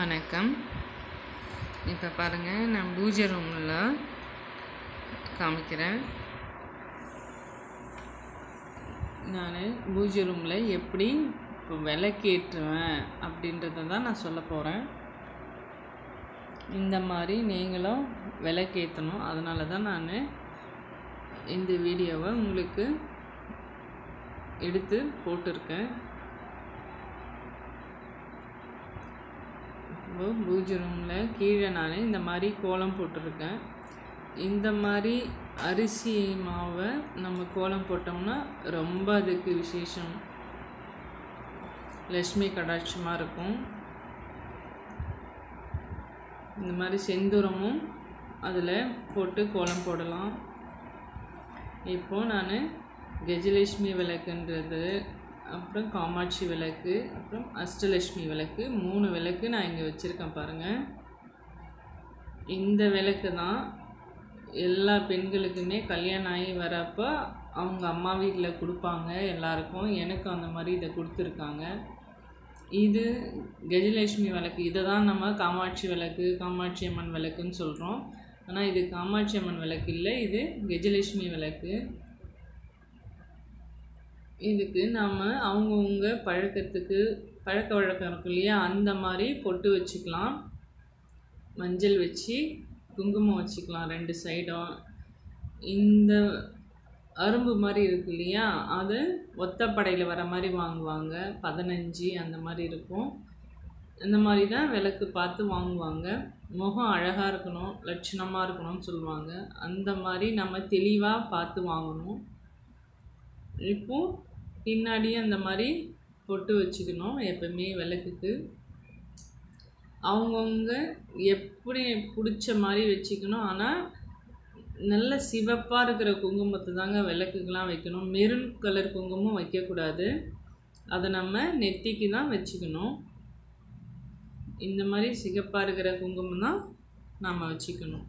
வணக்கம் இப்போ பாருங்கள் நான் பூஜை ரூமில் காமிக்கிறேன் நான் பூஜை ரூமில் எப்படி இப்போ விளக்கேற்றுவேன் அப்படின்றத தான் நான் சொல்ல போகிறேன் இந்த மாதிரி நீங்களும் விளக்கேற்றணும் அதனால தான் நான் இந்த வீடியோவை உங்களுக்கு எடுத்து போட்டிருக்கேன் இப்போ பூஜை ரூமில் கீழே நான் இந்த மாதிரி கோலம் போட்டிருக்கேன் இந்த மாதிரி அரிசி மாவை நம்ம கோலம் போட்டோம்னா ரொம்ப அதுக்கு விசேஷம் லக்ஷ்மி கடாட்சமாக இருக்கும் இந்த மாதிரி செந்தூரமும் அதில் போட்டு கோலம் போடலாம் இப்போது நான் கஜலட்சுமி விளக்குன்றது அப்புறம் காமாட்சி விளக்கு அப்புறம் அஷ்டலட்சுமி விளக்கு மூணு விளக்கு நான் இங்கே வச்சுருக்கேன் பாருங்கள் இந்த விளக்கு தான் எல்லா பெண்களுக்குமே கல்யாணம் ஆகி வரப்போ அவங்க அம்மா வீட்டில் கொடுப்பாங்க எல்லாருக்கும் எனக்கும் அந்த மாதிரி இதை கொடுத்துருக்காங்க இது கஜலட்சுமி விளக்கு இதை தான் நம்ம காமாட்சி விளக்கு காமாட்சி அம்மன் விளக்குன்னு சொல்கிறோம் ஆனால் இது காமாட்சி அம்மன் விளக்கு இல்லை இது கஜலட்சுமி விளக்கு இதுக்கு நாம் அவங்கவுங்க பழக்கத்துக்கு பழக்க வழக்கம் இருக்கும் இல்லையா அந்த மாதிரி பொட்டு வச்சுக்கலாம் மஞ்சள் வச்சு குங்குமம் வச்சுக்கலாம் ரெண்டு சைடும் இந்த அரும்பு மாதிரி இருக்கு இல்லையா அது ஒத்தப்படையில் வர மாதிரி வாங்குவாங்க பதினஞ்சு அந்த மாதிரி இருக்கும் இந்த மாதிரி தான் விளக்கு பார்த்து வாங்குவாங்க முகம் அழகாக இருக்கணும் லட்சணமாக இருக்கணும்னு சொல்லுவாங்க அந்த மாதிரி நம்ம தெளிவாக பார்த்து வாங்கணும் இப்போது பின்னாடி அந்த மாதிரி பொட்டு வச்சுக்கணும் எப்பவுமே விளக்குக்கு அவங்கவுங்க எப்படி பிடிச்ச மாதிரி வச்சுக்கணும் ஆனால் நல்ல சிவப்பாக இருக்கிற குங்குமத்தை தாங்க விளக்குக்கெலாம் வைக்கணும் மெரூன் கலர் குங்குமம் வைக்கக்கூடாது அதை நம்ம நெத்திக்கு தான் வச்சுக்கணும் இந்த மாதிரி சிகப்பாக இருக்கிற குங்குமம் தான் நாம் வச்சுக்கணும்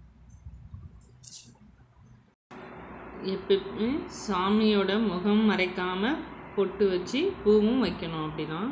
எப்பயுமே சாமியோட முகம் மறைக்காமல் பொட்டு வச்சு பூவும் வைக்கணும் அப்படிதான்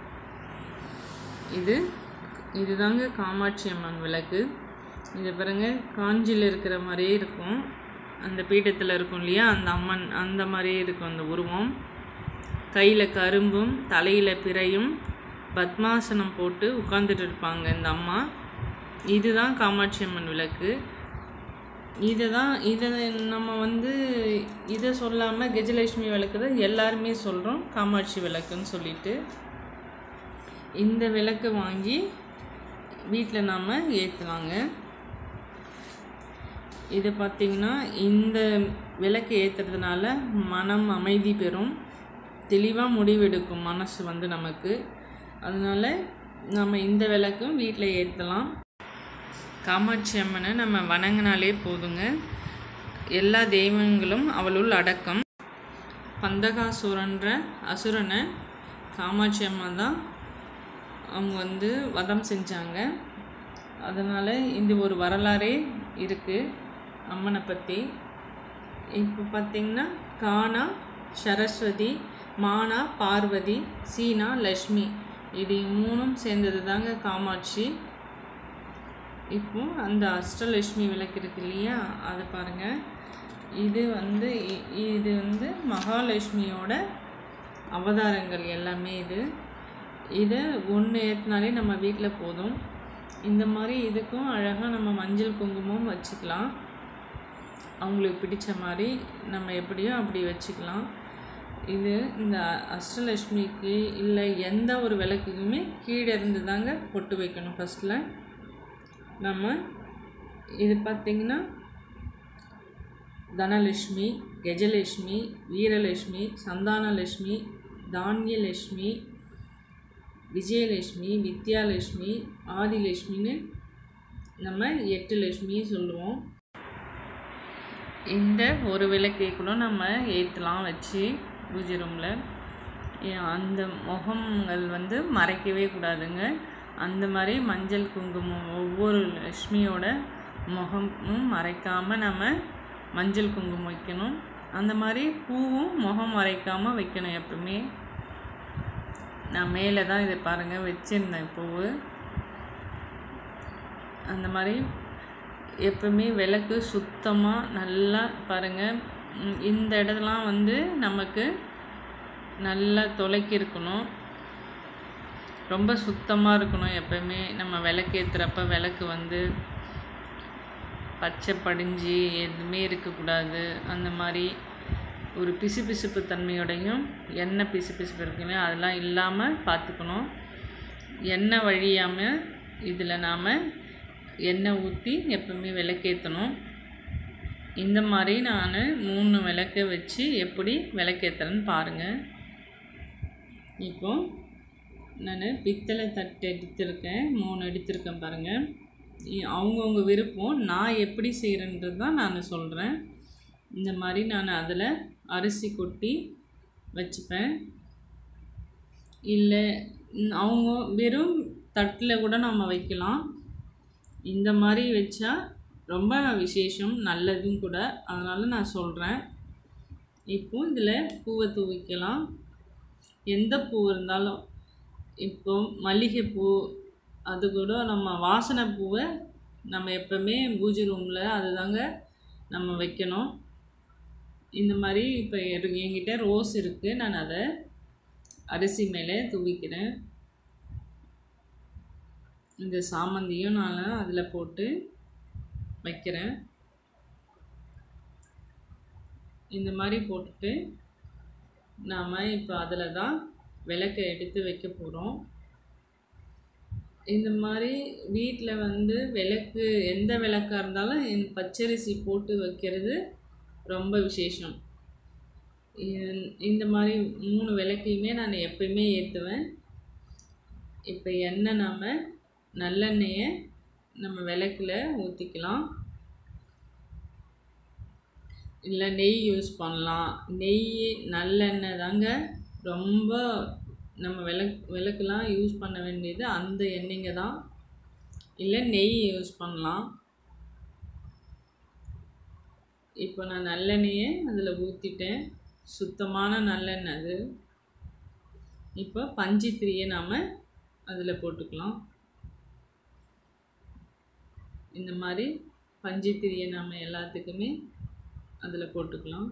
இது இதுதாங்க காமாட்சி அம்மன் விளக்கு இது பாருங்க காஞ்சியில் இருக்கிற மாதிரியே இருக்கும் அந்த பீഠத்தில் இருக்கும் இல்லையா அந்த அம்மன் அந்த மாதிரியே இருக்கும் அந்த உருவம் கையில் கரும்பும் தலையில் பிறையும் பத்மாசனம் போட்டு உட்காந்துட்டு இருப்பாங்க இந்த அம்மா இதுதான் காமாட்சி அம்மன் விளக்கு இதை தான் இதை நம்ம வந்து இதை சொல்லாமல் கஜலட்சுமி விளக்கு தான் எல்லாருமே சொல்கிறோம் காமாட்சி விளக்குன்னு சொல்லிட்டு இந்த விளக்கு வாங்கி வீட்டில் நாம் ஏற்றலாங்க இதை பார்த்திங்கன்னா இந்த விளக்கு ஏற்றுறதுனால மனம் அமைதி பெறும் தெளிவாக முடிவெடுக்கும் மனசு வந்து நமக்கு அதனால் நம்ம இந்த விளக்கும் வீட்டில் ஏற்றலாம் காமாட்சி அம்மனை நம்ம வணங்கினாலே போதுங்க எல்லா தெய்வங்களும் அவளுள் அடக்கம் பந்தகாசுரன்ற அசுரனை காமாட்சி அம்மன் தான் அவங்க வந்து வதம் செஞ்சாங்க அதனால் இந்த ஒரு வரலாறே இருக்குது அம்மனை பற்றி இப்போ பார்த்திங்கன்னா கானா சரஸ்வதி மானா பார்வதி சீனா லக்ஷ்மி இது மூணும் சேர்ந்தது தாங்க காமாட்சி இப்போ அந்த அஷ்டலட்சுமி விளக்கு இருக்கு இல்லையா அதை பாருங்கள் இது வந்து இது வந்து மகாலட்சுமியோட அவதாரங்கள் எல்லாமே இது இதை ஒன்று ஏற்றினாலே நம்ம வீட்டில் போதும் இந்த மாதிரி இதுக்கும் அழகாக நம்ம மஞ்சள் குங்குமம் வச்சுக்கலாம் அவங்களுக்கு பிடிச்ச மாதிரி நம்ம எப்படியோ அப்படி வச்சுக்கலாம் இது இந்த அஷ்டலட்சுமிக்கு இல்லை எந்த ஒரு விளக்குக்குமே கீழே இருந்து தாங்க பொட்டு வைக்கணும் ஃபஸ்ட்டில் நம்ம இது பார்த்திங்கன்னா தனலட்சுமி கஜலட்சுமி வீரலட்சுமி சந்தானலட்சுமி தானியலட்சுமி விஜயலட்சுமி வித்யாலட்சுமி ஆதிலட்சுமின்னு நம்ம எட்டு லட்சுமி சொல்லுவோம் இந்த ஒரு விளக்கை கூட நம்ம ஏற்றலாம் வச்சு பூஜை ரூமில் அந்த முகங்கள் வந்து மறைக்கவே கூடாதுங்க அந்த மாதிரி மஞ்சள் குங்குமம் ஒவ்வொரு லக்ஷ்மியோட முகமும் மறைக்காமல் நம்ம மஞ்சள் குங்குமம் வைக்கணும் அந்த மாதிரி பூவும் முகம் மறைக்காமல் வைக்கணும் எப்பவுமே நான் மேலே தான் இதை பாருங்கள் வச்சுருந்தேன் பூவு அந்த மாதிரி எப்பவுமே விளக்கு சுத்தமாக நல்லா பாருங்கள் ம், இந்த இடத்துலாம் வந்து நமக்கு நல்லா துளைக்கி இருக்கணும் ரொம்ப சுத்தமாக இருக்கணும் எப்பவுமே நம்ம விளக்கு ஏற்றுறப்ப விளக்கு வந்து பச்சை படிஞ்சு எதுவுமே இருக்கக்கூடாது அந்த மாதிரி ஒரு பிசுபிசுப்பு தன்மையோடையும் எண்ணெய் பிசுபிசுப்பு இருக்குமே அதெல்லாம் இல்லாமல் பார்த்துக்கணும் எண்ணெய் வழியாமல் இதில் நாம் எண்ணெய் ஊற்றி எப்பவுமே விளக்கேற்றணும் இந்த மாதிரி நான் மூணு விளக்க வச்சு எப்படி விளக்கேற்றுறேன்னு பாருங்கள் இப்போ நான் பித்தளை தட்டு எடுத்திருக்கேன் மூணு எடுத்திருக்கேன் பாருங்கள் இ- அவங்கவங்க விருப்பம் நான் எப்படி செய்கிறேன்றது தான் நான் சொல்கிறேன் இந்த மாதிரி நான் அதில் அரிசி கொட்டி வச்சுப்பேன் இல்லை ம், அவங்க வெறும் தட்டில் கூட நம்ம வைக்கலாம் இந்த மாதிரி வச்சா ரொம்ப விசேஷம் நல்லதும் கூட அதனால் நான் சொல்கிறேன் இப்போ இதில் பூவை தூவிக்கலாம் எந்த பூ இருந்தாலும் இப்போ மல்லிகைப்பூ அது கூட நம்ம வாசனை பூவை நம்ம எப்பவுமே பூஜை ரூமில் அதுதாங்க நம்ம வைக்கணும் இந்த மாதிரி இப்போ எரு- என்கிட்ட ரோஸ் இருக்குது நான் அதை அரிசி மேலே தூவிக்கிறேன் இந்த சாமந்தியும் நான் அதில் போட்டு வைக்கிறேன் இந்த மாதிரி போட்டுட்டு நாம் இப்போ அதில் தான் விளக்கை எடுத்து வைக்க போகிறோம் இந்த மாதிரி வீட்டில் வந்து விளக்கு எந்த விளக்காக இருந்தாலும் இந்த பச்சரிசி போட்டு வைக்கிறது ரொம்ப விசேஷம் இந்த- இந்த மாதிரி மூணு விளக்கையுமே நான் எப்பயுமே ஏற்றுவேன் இப்போ எண்ணெய் நாம் நல்லெண்ணெயை நம்ம விளக்குல ஊற்றிக்கலாம் இல்லை நெய் யூஸ் பண்ணலாம் நெய் நல்லெண்ணெய் தாங்க ரொம்ப நம்ம விளக் விளக்குலாம் யூஸ் பண்ண வேண்டியது அந்த எண்ணெய்ங்க தான் இல்லை நெய் யூஸ் பண்ணலாம் இப்போ நான் நல்லெண்ணெயை அதில் ஊற்றிட்டேன் சுத்தமான நல்லெண்ணெய் அது இப்போ பஞ்சித்திரியை நாம் அதில் போட்டுக்கலாம் இந்த மாதிரி பஞ்சித்திரியை நாம் எல்லாத்துக்குமே அதில் போட்டுக்கலாம்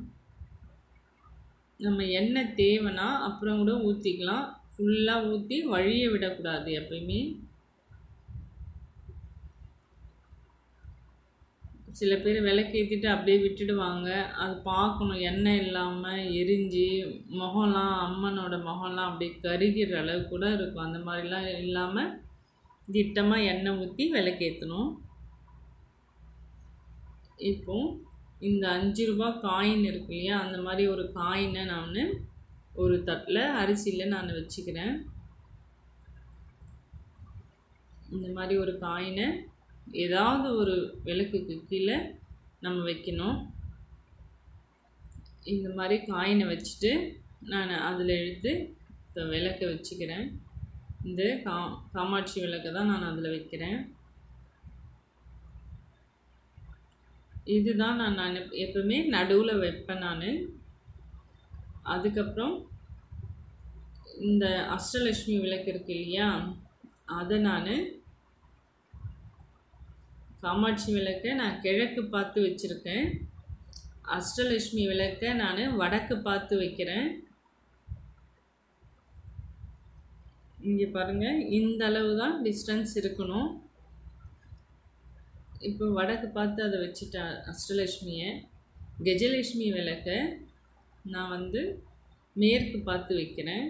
நம்ம எண்ணெய் தேவைன்னா அப்புறம் கூட ஊற்றிக்கலாம் ஃபுல்லாக ஊற்றி வழிய விடக்கூடாது எப்பயுமே சில பேர் விளக்கேற்றிட்டு அப்படியே விட்டுடுவாங்க அது பார்க்கணும் எண்ணெய் இல்லாமல் எரிஞ்சு முகம்லாம் அம்மனோட முகம்லாம் அப்படியே கருகிற அளவு கூட இருக்கும் அந்த மாதிரிலாம் இல்லாமல் திட்டமாக எண்ணெய் ஊற்றி விளக்கேற்றணும் இப்போ இந்த அஞ்சு ரூபா காயின் இருக்கு இல்லையா அந்த மாதிரி ஒரு காயினை நான் ஒரு தட்டில் அரிசியில் நான் வச்சுக்கிறேன் இந்த மாதிரி ஒரு காயினை ஏதாவது ஒரு விளக்குக்கு கீழே நம்ம வைக்கணும் இந்த மாதிரி காயினை வச்சுட்டு நான் அதில் எடுத்து இந்த விளக்கை வச்சுக்கிறேன் இந்த கா காமாட்சி விளக்கை தான் நான் அதில் வைக்கிறேன் இதுதான் நான் நான் எப்பவுமே நடுவில் வைப்பேன் நான் அதுக்கப்புறம் இந்த அஷ்டலட்சுமி விளக்கு இருக்கு இல்லையா அதை நான் காமாட்சி விளக்கை நான் கிழக்கு பார்த்து வச்சுருக்கேன் அஷ்டலட்சுமி விளக்கை நான் வடக்கு பார்த்து வைக்கிறேன் இங்கே பாருங்கள் இந்த அளவு தான் டிஸ்டன்ஸ் இருக்கணும் இப்போ வடக்கு பார்த்து அதை வச்சுட்டேன் அஷ்டலட்சுமியை கஜலட்சுமி விளக்கை நான் வந்து மேற்கு பார்த்து வைக்கிறேன்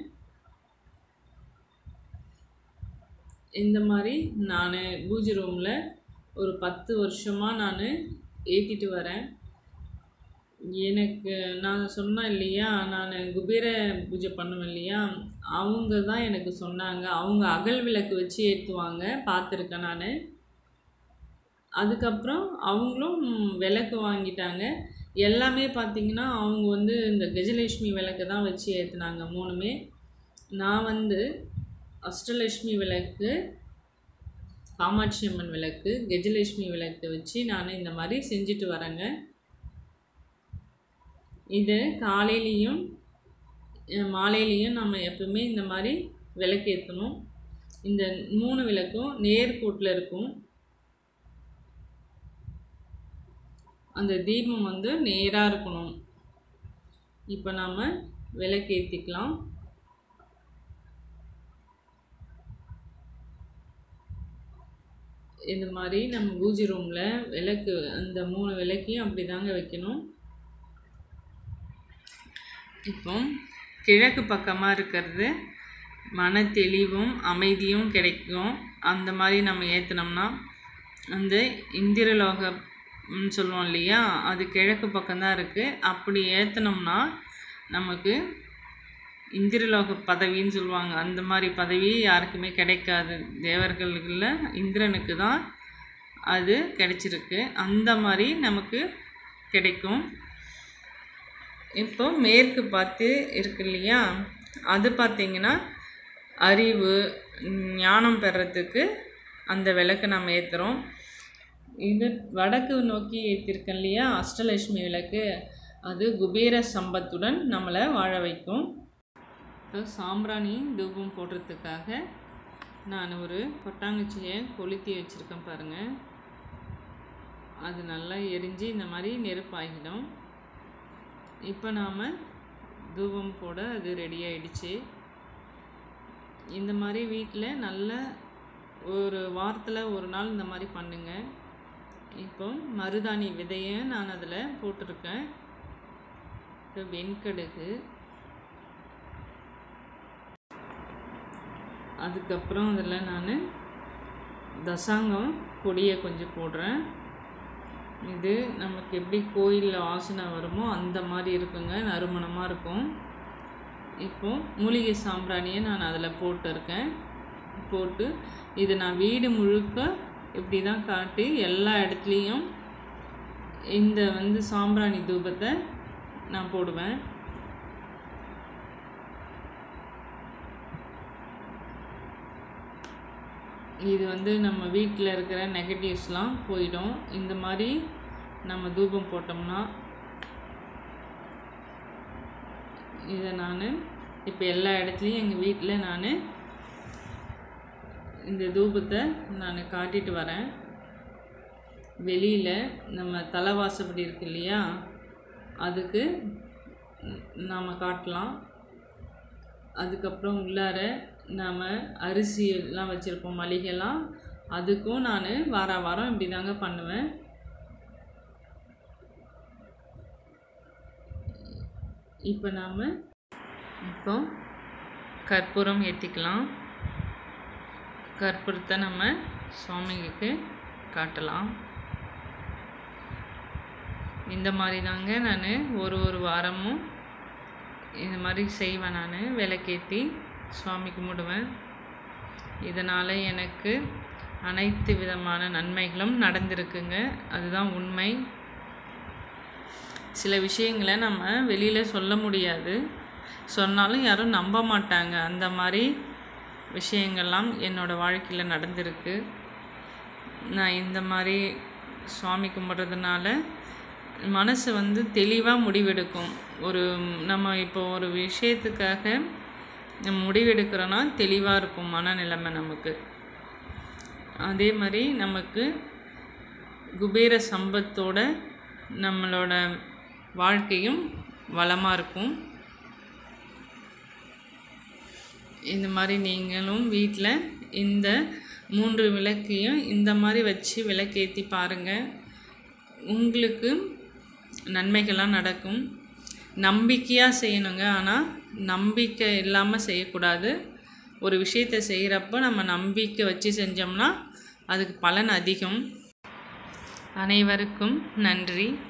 இந்த மாதிரி நான் பூஜை ரூமில் ஒரு பத்து வருஷமாக நான் ஏற்றிட்டு வரேன் எனக்கு நான் சொன்னேன் இல்லையா நான் குபேர பூஜை பண்ணுவேன் இல்லையா அவங்க தான் எனக்கு சொன்னாங்க அவங்க அகல் விளக்கு வச்சு ஏற்றுவாங்க பார்த்துருக்கேன் நான் அதுக்கப்புறம் அவங்களும் விளக்கு வாங்கிட்டாங்க எல்லாமே பார்த்திங்கன்னா அவங்க வந்து இந்த கஜலட்சுமி விளக்கு தான் வச்சு ஏற்றுனாங்க மூணுமே நான் வந்து அஷ்டலட்சுமி விளக்கு காமாட்சி அம்மன் விளக்கு கஜலட்சுமி விளக்கு வச்சு நான் இந்த மாதிரி செஞ்சுட்டு வரேங்க இது காலையிலையும் அஹ், மாலையிலையும் நம்ம எப்பவுமே இந்த மாதிரி விளக்கு ஏற்றணும் இந்த மூணு விளக்கும் நேர்கோட்டில் இருக்கும் அந்த தீபம் வந்து நேராக இருக்கணும் இப்போ நாம் விளக்கேற்றிக்கலாம் இந்த மாதிரி நம்ம பூஜை ரூமில் விளக்கு அந்த மூணு விளக்கையும் அப்படி தாங்க வைக்கணும் இப்போ கிழக்கு பக்கமாக இருக்கிறது மன தெளிவும் அமைதியும் கிடைக்கும் அந்த மாதிரி நம்ம ஏற்றினோம்னா அந்த இந்திரலோகம்னு சொல்லுவோம் இல்லையா அது கிழக்கு பக்கம்தான் இருக்குது அப்படி ஏற்றினோம்னா நமக்கு இந்திரலோக பதவின்னு சொல்லுவாங்க அந்த மாதிரி பதவி யாருக்குமே கிடைக்காது தேவர்களுக்குள்ள இந்திரனுக்கு தான் அது கிடைச்சிருக்கு அந்த மாதிரி நமக்கு கிடைக்கும் இப்போ மேற்கு பார்த்து இருக்கு இல்லையா அது பார்த்திங்கன்னா அறிவு ஞானம் பெறத்துக்கு அந்த விளக்கு நம்ம ஏற்றுறோம் இது வடக்கு நோக்கி ஏற்றிருக்கேன் இல்லையா அஷ்டலட்சுமி விளக்கு அது குபேர சம்பத்துடன் நம்மளை வாழ வைக்கும் இப்போ சாம்பிராணி தூபம் போடுறதுக்காக நான் ஒரு கொட்டாங்குச்சியை கொளுத்தி வச்சுருக்கேன் பாருங்கள் அது நல்லா எரிஞ்சு இந்த மாதிரி நெருப்பாகிடும் இப்போ நாம் தூபம் போட அது ரெடி ஆயிடுச்சு இந்த மாதிரி வீட்டில் நல்ல ஒரு வாரத்தில் ஒரு நாள் இந்த மாதிரி பண்ணுங்கள் இப்போ மருதாணி விதையை நான் அதில் போட்டிருக்கேன் இப்போ வெண்கடுகு அதுக்கப்புறம் அதில் நான் தசாங்கம் பொடியை கொஞ்சம் போடுறேன் இது நமக்கு எப்படி கோயிலில் வாசனை வருமோ அந்த மாதிரி இருக்குங்க நறுமணமாக இருக்கும் இப்போது மூலிகை சாம்பிராணியை நான் அதில் போட்டிருக்கேன் போட்டு இது நான் வீடு முழுக்க இப்படி தான் காட்டி எல்லா இடத்துலையும் இந்த வந்து சாம்பிராணி தூபத்தை நான் போடுவேன் இது வந்து நம்ம வீட்டில் இருக்கிற நெகட்டிவ்ஸ்லாம் போயிடும் இந்த மாதிரி நம்ம தூபம் போட்டோம்னா இதை நான் இப்போ எல்லா இடத்துலையும் எங்கள் வீட்டில் நான் இந்த தூபத்தை நான் காட்டிட்டு வரேன் வெளியில் நம்ம தலைவாசப்படி இருக்கு இல்லையா அதுக்கு நாம் காட்டலாம் அதுக்கப்புறம் உள்ளார நாம் அரிசி எல்லாம் வச்சுருப்போம் மளிகைலாம் அதுக்கும் நான் வார வாரம் இப்படி தாங்க பண்ணுவேன் இப்போ நாம் இப்போ கற்பூரம் ஏற்றிக்கலாம் கற்பூரத்தை நம்ம சுவாமிக்கு காட்டலாம் இந்த மாதிரி தாங்க நான் ஒரு ஒரு வாரமும் இந்த மாதிரி செய்வேன் நான் விளக்கேற்றி சுவாமி கும்பிடுவேன் இதனால் எனக்கு அனைத்து விதமான நன்மைகளும் நடந்திருக்குங்க அதுதான் உண்மை சில விஷயங்களை நம்ம வெளியில் சொல்ல முடியாது சொன்னாலும் யாரும் நம்ப மாட்டாங்க அந்த மாதிரி விஷயங்கள்லாம் என்னோடய வாழ்க்கையில் நடந்திருக்கு நான் இந்த மாதிரி சுவாமி கும்பிட்றதுனால மனசு வந்து தெளிவாக முடிவெடுக்கும் ஒரு நம்ம இப்போ ஒரு விஷயத்துக்காக நம்ம முடிவெடுக்கிறோன்னா தெளிவாக இருக்கும் மனநிலைமை நமக்கு அதே மாதிரி நமக்கு குபேர சம்பத்தோட நம்மளோட வாழ்க்கையும் வளமாக இருக்கும் இந்த மாதிரி நீங்களும் வீட்டில் இந்த மூன்று விளக்கையும் இந்த மாதிரி வச்சு விளக்கேற்றி பாருங்கள் உங்களுக்கு நன்மைகள்லாம் நடக்கும் நம்பிக்கையாக செய்யணுங்க ஆனால் நம்பிக்கை இல்லாமல் செய்யக்கூடாது ஒரு விஷயத்தை செய்கிறப்ப நம்ம நம்பிக்கை வச்சு செஞ்சோம்னா அதுக்கு பலன் அதிகம் அனைவருக்கும் நன்றி